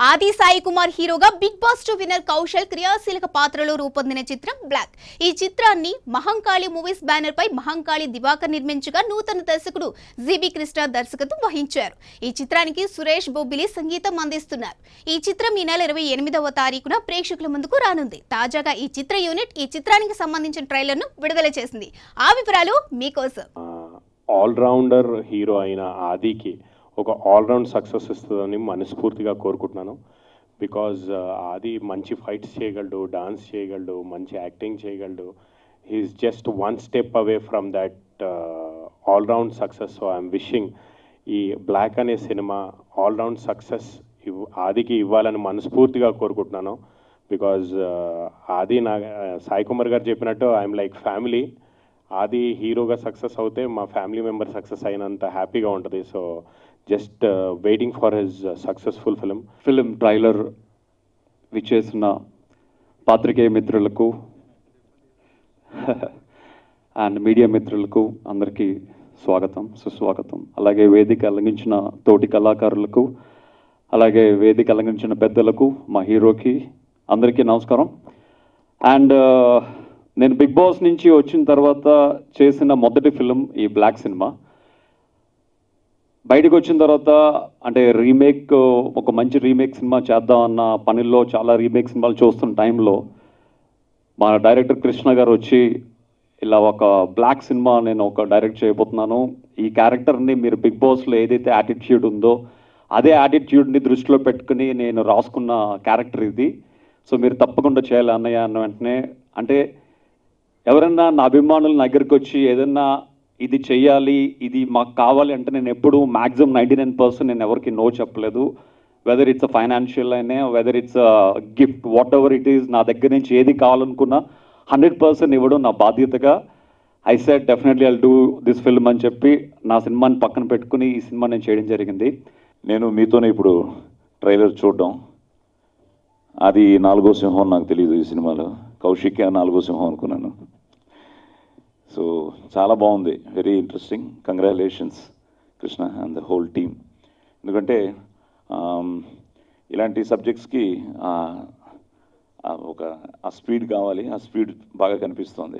ఆది సాయి కుమార్ హీరోగా big boss two winner Kaushal క్రియాశీలక పాత్రలో రూపొందిన చిత్రం బ్లాక్ ఈ చిత్రాన్ని మహంకాళి మూవీస్ బ్యానర్ పై మహంకాళి దివాకర్ నిర్మించగా నూతన దర్శకుడు జీబీ కృష్ణ దర్శకత్వం వహించారు ఈ చిత్రానికి సురేష్ బొబ్బిలి సంగీతం అందిస్తున్నారు ఈ చిత్రం ఈ నెల ఇరవై ఎనిమిదవ తారీఖున ప్రేక్షకుల ముందుకు రానుంది తాజాగా ఈ చిత్ర యూనిట్ ఈ చిత్రానికి సంబంధించిన ట్రైలర్ను విడుదల చేసింది ఆ వివరాలు మీకోసం ఆల్రౌండర్ హీరో అయిన ఆదికి ఒక ఆల్రౌండ్ సక్సెస్ ఇస్తుందని మనస్ఫూర్తిగా కోరుకుంటున్నాను బికాజ్ ఆది మంచి ఫైట్స్ చేయగలడు డాన్స్ చేయగలడు మంచి యాక్టింగ్ చేయగలడు he's just one step away from that all round success so I'm wishing ఈ బ్లాక్ అనే సినిమా ఆల్రౌండ్ సక్సెస్ ఇవ్ ఆదికి ఇవ్వాలని మనస్ఫూర్తిగా కోరుకుంటున్నాను బికాజ్ ఆది నా సాయి కుమార్ గారు చెప్పినట్టు ఐఎమ్ లైక్ ఫ్యామిలీ ఆది హీరోగా సక్సెస్ అవుతే మా ఫ్యామిలీ మెంబర్ సక్సెస్ అయినంత హ్యాపీగా ఉంటుంది so just waiting for his successful film film trailer విచ్చేసిన పాత్రికేయ మిత్రులకు అండ్ మీడియా మిత్రులకు అందరికీ స్వాగతం సుస్వాగతం అలాగే వేదిక అలంఘించిన తోటి కళాకారులకు అలాగే వేదిక అలంఘించిన పెద్దలకు మా హీరోకి అందరికీ నమస్కారం అండ్ నేను బిగ్ బాస్ నుంచి వచ్చిన తర్వాత చేసిన మొదటి ఫిలిం ఈ బ్లాక్ సినిమా బయటకు వచ్చిన తర్వాత అంటే రీమేక్ ఒక మంచి రీమేక్ సినిమా చేద్దాం అన్న పనిలో చాలా రీమేక్ సినిమాలు చూస్తున్న టైంలో మా డైరెక్టర్ కృష్ణ గారు వచ్చి ఇలా ఒక బ్లాక్ సినిమా నేను ఒక డైరెక్ట్ చేయబోతున్నాను ఈ క్యారెక్టర్ని మీరు బిగ్ బాస్లో ఏదైతే యాటిట్యూడ్ ఉందో అదే యాటిట్యూడ్ని దృష్టిలో పెట్టుకుని నేను రాసుకున్న క్యారెక్టర్ ఇది సో మీరు తప్పకుండా చేయాలి అన్నయ్య అన్న వెంటనే అంటే ఎవరన్నా నా అభిమానులు నా దగ్గరికి వచ్చి ఏదన్నా ఇది చెయ్యాలి ఇది మాకు కావాలి అంటే నేను ఎప్పుడు మ్యాక్సిమం నైంటీ నైన్ పర్సెంట్ నేను ఎవరికి నో చెప్పలేదు వెదర్ ఇట్స్ ఫైనాన్షియల్ అయినా whether it's gift whatever it is నా దగ్గర నుంచి ఏది కావాలనుకున్నా హండ్రెడ్ పర్సెంట్ ఇవ్వడం నా బాధ్యతగా I said definitely I'll do this film అని చెప్పి నా సినిమాని పక్కన పెట్టుకుని ఈ సినిమా నేను చేయడం జరిగింది నేను మీతోనే ఇప్పుడు ట్రైలర్ చూడడం అది నాలుగో సింహం నాకు తెలియదు ఈ సినిమాలో కౌశిక్ నాలుగో సింహం అనుకున్నాను సో చాలా బాగుంది very interesting congratulations Krishna and the whole team ఎందుకంటే ఆమ్, ఇలాంటి సబ్జెక్ట్స్కి ఒక ఆ స్పీడ్ కావాలి ఆ స్పీడ్ బాగా కనిపిస్తుంది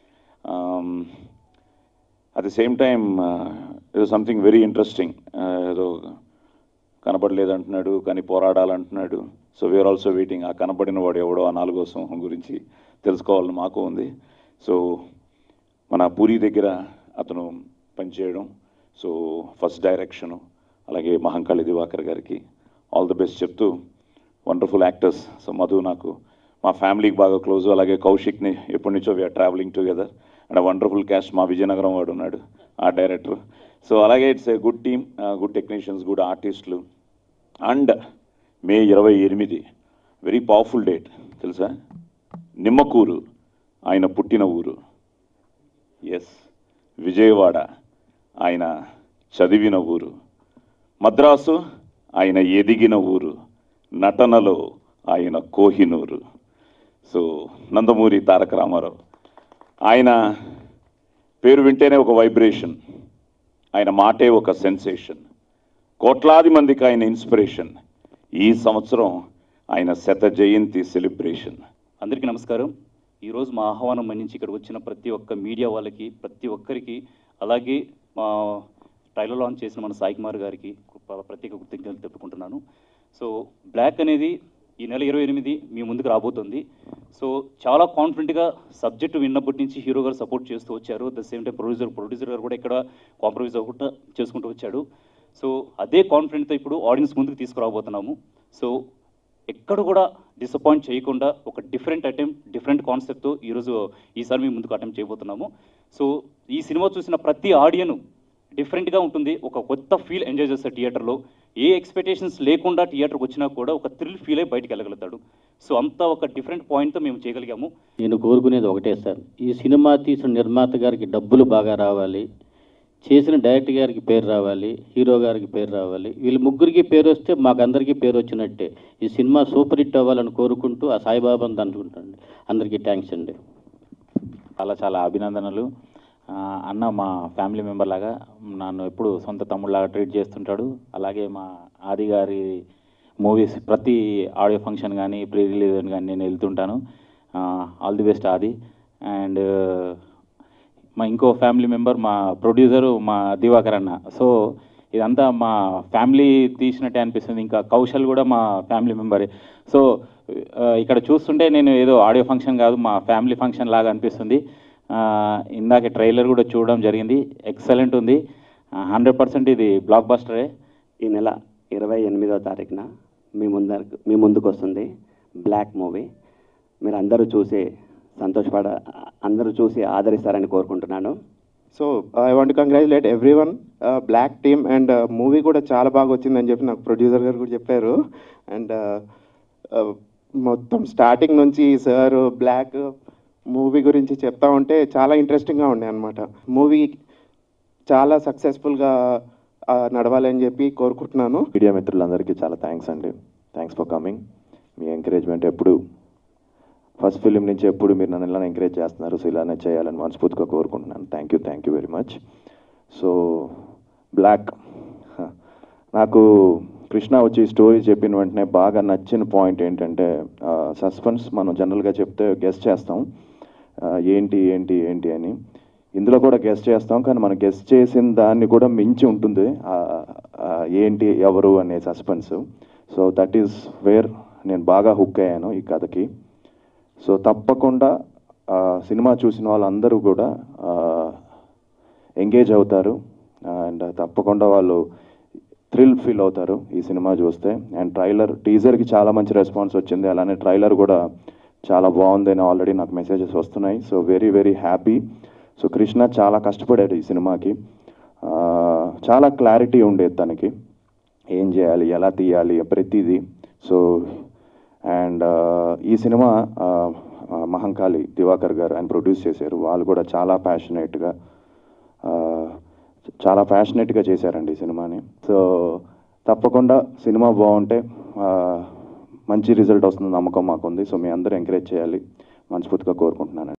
అట్ ది సేమ్ టైమ్ ఏదో సంథింగ్ వెరీ ఇంట్రెస్టింగ్ ఏదో కనపడలేదు అంటున్నాడు కానీ పోరాడాలంటున్నాడు సో వీఆర్ ఆల్సో వెయిటింగ్ ఆ కనపడిన వాడు ఎవడో ఆ నాలుగో సింహం గురించి తెలుసుకోవాలని మాకు ఉంది సో మన పూరి దగ్గర అతను పనిచేయడం సో ఫస్ట్ డైరెక్షను అలాగే మహంకాళి దివాకర్ గారికి ఆల్ ది బెస్ట్ చెప్తూ వండర్ఫుల్ యాక్టర్స్ సో మధు నాకు మా ఫ్యామిలీకి బాగా క్లోజ్ అలాగే కౌశిక్ని ఎప్పటి నుంచో we're travelling together and wonderful cast మా విజయనగరం వాడు ఉన్నాడు ఆ డైరెక్టర్ సో అలాగే it's a good team good technicians good ఆర్టిస్టులు అండ్ మే ఇరవై ఎనిమిది వెరీ పవర్ఫుల్ డేట్ తెలుసా నిమ్మకూరు ఆయన పుట్టిన ఊరు ఎస్ విజయవాడ ఆయన చదివిన ఊరు మద్రాసు ఆయన ఎదిగిన ఊరు నటనలో ఆయన కోహినూరు సో నందమూరి తారక రామారావు ఆయన పేరు వింటేనే ఒక వైబ్రేషన్ ఆయన మాటే ఒక సెన్సేషన్ కోట్లాది మందికి ఆయన ఇన్స్పిరేషన్ ఈ సంవత్సరం ఆయన శత జయంతి సెలబ్రేషన్ అందరికీ నమస్కారం ఈరోజు మా ఆహ్వానం మన్నించి ఇక్కడ వచ్చిన ప్రతి ఒక్క మీడియా వాళ్ళకి ప్రతి ఒక్కరికి అలాగే మా ట్రైలర్ లాంచ్ చేసిన మన సాయి కుమార్ గారికి ప్ర- ప్రత్యేక కృతజ్ఞతలు చెప్పుకుంటున్నాను సో బ్లాక్ అనేది ఈ నెల ఇరవై ఎనిమిది మీ ముందుకు రాబోతుంది సో చాలా కాన్ఫిడెంట్గా సబ్జెక్ట్ విన్నప్పటి నుంచి హీరో గారు సపోర్ట్ చేస్తూ వచ్చారు the same time producer producer గారు కూడా ఇక్కడ కాంప్రమైజ్ అవ్వకుండా చేసుకుంటూ వచ్చాడు సో అదే కాన్ఫిడెంట్తో ఇప్పుడు ఆడియన్స్ ముందుకు తీసుకురాబోతున్నాము సో ఎక్కడ కూడా డిసప్పాయింట్ చేయకుండా ఒక డిఫరెంట్ అటెంప్ట్ డిఫరెంట్ కాన్సెప్ట్తో ఈరోజు ఈసారి మేము ముందుకు అటెంప్ట్ చేయబోతున్నాము సో ఈ సినిమా చూసిన ప్రతి ఆడియన్ డిఫరెంట్గా ఉంటుంది ఒక కొత్త ఫీల్ ఎంజాయ్ చేస్తారు థియేటర్లో ఏ ఎక్స్పెక్టేషన్స్ లేకుండా థియేటర్కి వచ్చినా కూడా ఒక థ్రిల్ ఫీల్ అయి బయటికి వెళ్ళగలుగుతాడు సో అంతా ఒక డిఫరెంట్ పాయింట్తో మేము చేయగలిగాము నేను కోరుకునేది ఒకటే సార్ ఈ సినిమా తీసిన నిర్మాత గారికి డబ్బులు బాగా రావాలి చేసిన డైరెక్టర్ గారికి పేరు రావాలి హీరో గారికి పేరు రావాలి వీళ్ళు ముగ్గురికి పేరు వస్తే మాకందరికీ పేరు వచ్చినట్టే ఈ సినిమా సూపర్ హిట్ అవ్వాలని కోరుకుంటూ ఆ సాయిబాబాని అనుకుంటాను అందరికీ థ్యాంక్స్ అండి చాలా చాలా అభినందనలు ఆ, అన్న మా ఫ్యామిలీ మెంబర్ లాగా నన్ను ఎప్పుడు సొంత తమ్ముళ్ళలాగా ట్రీట్ చేస్తుంటాడు అలాగే మా ఆది గారి మూవీస్ ప్రతి ఆడియో ఫంక్షన్ కానీ ప్రీ రిలీజ్ కానీ నేను వెళ్తుంటాను all the best Adi and మా ఇంకో ఫ్యామిలీ మెంబర్ మా ప్రొడ్యూసరు మా దివాకర్ అన్న సో ఇదంతా మా ఫ్యామిలీ తీసినట్టే అనిపిస్తుంది ఇంకా కౌశల్ కూడా మా ఫ్యామిలీ మెంబరే సో ఆ, ఇక్కడ చూస్తుంటే నేను ఏదో ఆడియో ఫంక్షన్ కాదు మా ఫ్యామిలీ ఫంక్షన్ లాగా అనిపిస్తుంది ఆ, ఇందాక ట్రైలర్ కూడా చూడడం జరిగింది ఎక్సలెంట్ ఉంది హండ్రెడ్ పర్సెంట్ ఇది బ్లాక్ బస్టరే ఈ నెల ఇరవై ఎనిమిదో తారీఖున మీ ముందర మీ ముందుకు వస్తుంది బ్లాక్ మూవీ మీరు అందరూ చూసి సంతోషపడ అందరూ చూసి ఆదరిస్తారని కోరుకుంటున్నాను so I want congratulate everyone Black team and movie కూడా చాలా బాగా వచ్చిందని చెప్పి నాకు ప్రొడ్యూసర్ గారు కూడా చెప్పారు అండ్ మొత్తం స్టార్టింగ్ నుంచి సార్ బ్లాక్ మూవీ గురించి చెప్తా ఉంటే చాలా ఇంట్రెస్టింగ్గా ఉండే అనమాట మూవీ చాలా సక్సెస్ఫుల్గా నడవాలని చెప్పి కోరుకుంటున్నాను మీడియా మిత్రులందరికీ చాలా థ్యాంక్స్ అండి థ్యాంక్స్ ఫర్ కమింగ్ మీ ఎంకరేజ్మెంట్ ఎప్పుడు ఫస్ట్ ఫిలిం నుంచి ఎప్పుడు మీరు నన్ను ఇలా ఎంకరేజ్ చేస్తున్నారు సో ఇలానే చేయాలని మనస్ఫూర్తిగా కోరుకుంటున్నాను thank you thank you very much so Black నాకు కృష్ణ వచ్చి స్టోరీ చెప్పిన వెంటనే బాగా నచ్చిన పాయింట్ ఏంటంటే సస్పెన్స్ మనం జనరల్గా చెప్తే గెస్ట్ చేస్తాం ఆ, ఏంటి ఏంటి ఏంటి అని ఇందులో కూడా గెస్ట్ చేస్తాం కానీ మనం గెస్ట్ చేసిన దాన్ని కూడా మించి ఉంటుంది ఆ, ఆ, ఏంటి ఎవరు అనే suspense so that is where నేను బాగా హుక్ అయ్యాను ఈ కథకి సో తప్పకుండా ఆ, సినిమా చూసిన వాళ్ళందరూ కూడా ఎంగేజ్ అవుతారు అండ్ తప్పకుండా వాళ్ళు థ్రిల్ ఫీల్ అవుతారు ఈ సినిమా చూస్తే అండ్ ట్రైలర్ టీజర్కి చాలా మంచి రెస్పాన్స్ వచ్చింది అలానే ట్రైలర్ కూడా చాలా బాగుందని ఆల్రెడీ నాకు మెసేజెస్ వస్తున్నాయి so very very happy so Krishna చాలా కష్టపడాడు ఈ సినిమాకి ఆ, చాలా క్లారిటీ ఉండేది తనకి ఏం చేయాలి ఎలా తీయాలి ప్రతిదీ సో అండ్ ఈ సినిమా ఆ, ఆ, మహంకాళి దివాకర్ గారు ఆయన ప్రొడ్యూస్ చేశారు వాళ్ళు కూడా చాలా ప్యాషనేట్గా చాలా ప్యాషనేట్గా చేశారండి ఈ సినిమాని సో తప్పకుండా సినిమా బాగుంటే ఆ, మంచి రిజల్ట్ వస్తుంది నమ్మకం మాకుంది సో మీ అందరూ ఎంకరేజ్ చేయాలి మనస్ఫూర్తిగా కోరుకుంటున్నాను